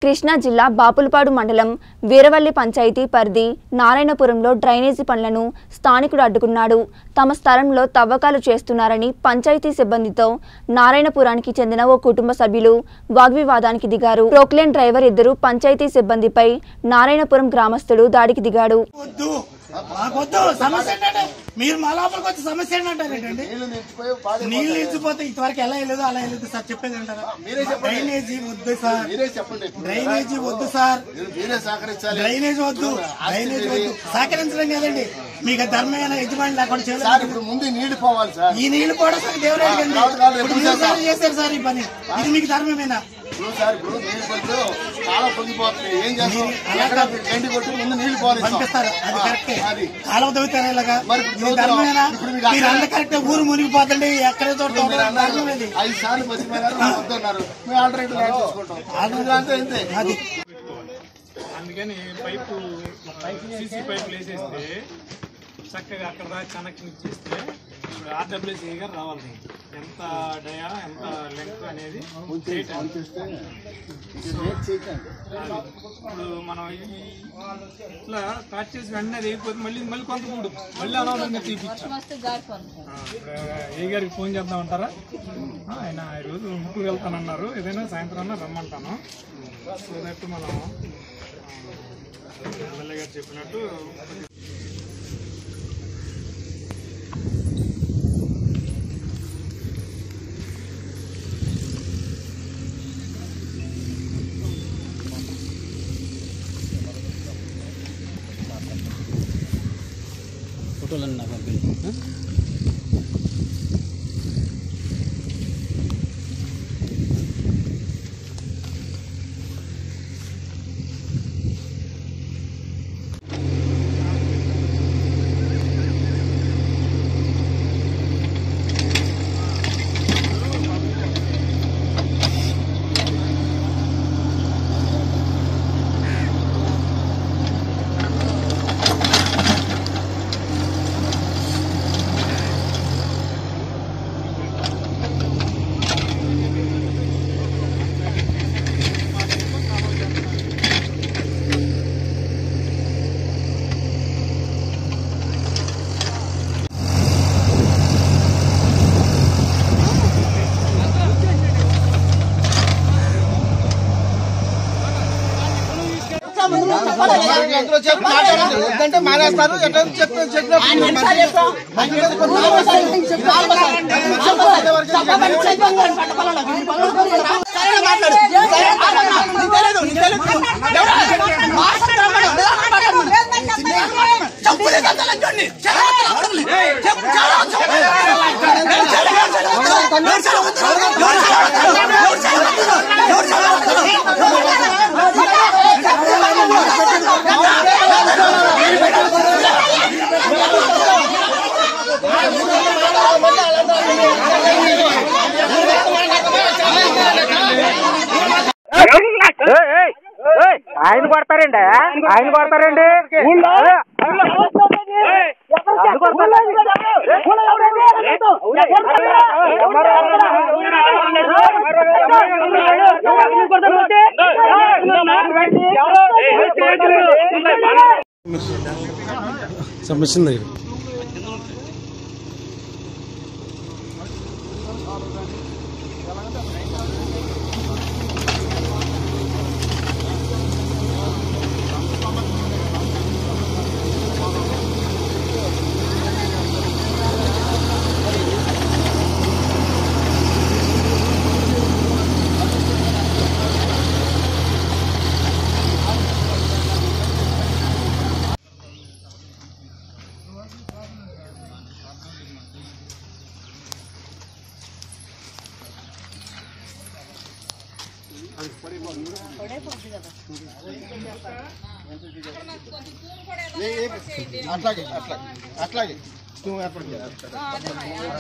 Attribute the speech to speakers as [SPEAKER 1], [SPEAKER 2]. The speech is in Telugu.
[SPEAKER 1] కృష్ణా జిల్లా బాపులపాడు మండలం వీరవల్లి పంచాయతీ పరిధి నారాయణపురంలో డ్రైనేజీ పనులను స్థానికుడు అడ్డుకున్నాడు తమ స్థలంలో తవ్వకాలు చేస్తున్నారని పంచాయతీ సిబ్బందితో నారాయణపురానికి చెందిన ఓ కుటుంబ సభ్యులు వాగ్వివాదానికి దిగారు ప్రోక్లేన్ డ్రైవర్ ఇద్దరు పంచాయతీ సిబ్బందిపై నారాయణపురం గ్రామస్తుడు దాడికి దిగాడు
[SPEAKER 2] వద్దు మాకొద్దు సమస్య ఏంటంటే మీరు మా లోపలికి వచ్చి సమస్య ఏంటంటారు ఏంటండి
[SPEAKER 3] నీళ్లు నిలిచిపోయి బాధ
[SPEAKER 2] నీళ్ళు ఇచ్చిపోతే ఇంతవరకు ఎలా వెళ్ళదు అలా వెళ్ళదు సార్ చెప్పేది అంటారా
[SPEAKER 3] మీరే చెప్పండి.
[SPEAKER 2] డ్రైనేజీ వద్దు సార్
[SPEAKER 3] మీరే చెప్పండి
[SPEAKER 2] డ్రైనేజీ వద్దు సార్
[SPEAKER 3] మీరు మీరే సహకరించాలి
[SPEAKER 2] డ్రైనేజ్ వద్దు డ్రైనేజ్ వద్దు సహకరించడం కదండి మీకు ధర్మమైన యజమాని లేకుండా
[SPEAKER 3] సార్
[SPEAKER 2] చేయలేదు
[SPEAKER 3] ఇప్పుడు ముందు నీళ్లు పోవాలి సార్
[SPEAKER 2] ఈ నీళ్లు కూడా సార్ దేవుడు అడగండి
[SPEAKER 3] కాదు, కాదు,
[SPEAKER 2] ఇప్పుడు
[SPEAKER 3] ఎప్పుడు
[SPEAKER 2] మీరు
[SPEAKER 3] చేద్దాం?
[SPEAKER 2] సార్ చేశారు సార్ ఈ పని ఇది మీకు ధర్మమేనా
[SPEAKER 3] ఇప్పుడు సార్ ఇప్పుడు నీళ్లు పడితే చాలా పొంగిపోతుంది ఏం చేస్తాం
[SPEAKER 2] మీరు అలా
[SPEAKER 3] ఎక్కడ
[SPEAKER 2] కాదు.
[SPEAKER 3] గండి కొట్టి ముందు నీళ్లు పోవాలి
[SPEAKER 2] పంపిస్తారు అది కరెక్టే
[SPEAKER 3] అది
[SPEAKER 2] కాలువ తవ్వుతారు ఇలాగా
[SPEAKER 3] మరి ఇప్పుడు
[SPEAKER 2] ఇది ధర్మమేనా
[SPEAKER 3] ఇప్పుడు మీకు
[SPEAKER 2] మీరు
[SPEAKER 3] అక్కడ-
[SPEAKER 2] అంత కరెక్ట్ ఊరు మునిగిపోతండి ఎక్కడ చోట
[SPEAKER 3] ఇప్పుడు మీరు అన్నారు
[SPEAKER 2] ధర్మమేది
[SPEAKER 3] ఐదు సార్లు బతికిపోయినారు మీరు వద్దన్నారు మేము ఆల్టర్నేటివ్ ల్యాండ్ తీసుకుంటాం అది అంతే అంతే
[SPEAKER 2] అది
[SPEAKER 4] అందుకని పైపు సీసీ పైపులు వేసేస్తే చక్కగా అక్కడ దాకా కనెక్షన్ ఇచ్చేస్తే ఇప్పుడు ఆర్డబ్ల్యూసీ గారు రావాలి ఎంత డయా ఎంత లెంత్ అనేది చేయటానికి. ఇప్పుడు మనం ఈ ఇట్లా కట్ చేసి వెంటనే అది అయిపోతే మళ్ళీ మళ్ళీ కొంత మూడు మళ్ళీ అనవసరంగా తీపిచ్చాం ఆ, ఇప్పుడు ఏ గారికి ఫోన్ చేద్దాం అంటారా ఆ, ఆయన ఈరోజు ఇంటికి వెళ్తానన్నారు ఏదైనా సాయంత్రం అన్నా రమ్మంటాను సో దట్ మనం ఆ, ఎమ్మెల్యే గారు చెప్పినట్టు
[SPEAKER 5] ఫోటోలన్నీ నాకు పంపించు
[SPEAKER 3] అందులో చెప్పి మాట్లాడండి వద్దంటే మానేస్తారు ఎట్లా చెప్పి చెప్పినప్పుడు
[SPEAKER 6] ఆయన కొడతారండి ఆయన కొడతారండి
[SPEAKER 5] సమస్య ఉంది
[SPEAKER 3] అట్లాగే అట్లాగే అట్లాగే నువ్వు ఏర్పాటు చేయాలి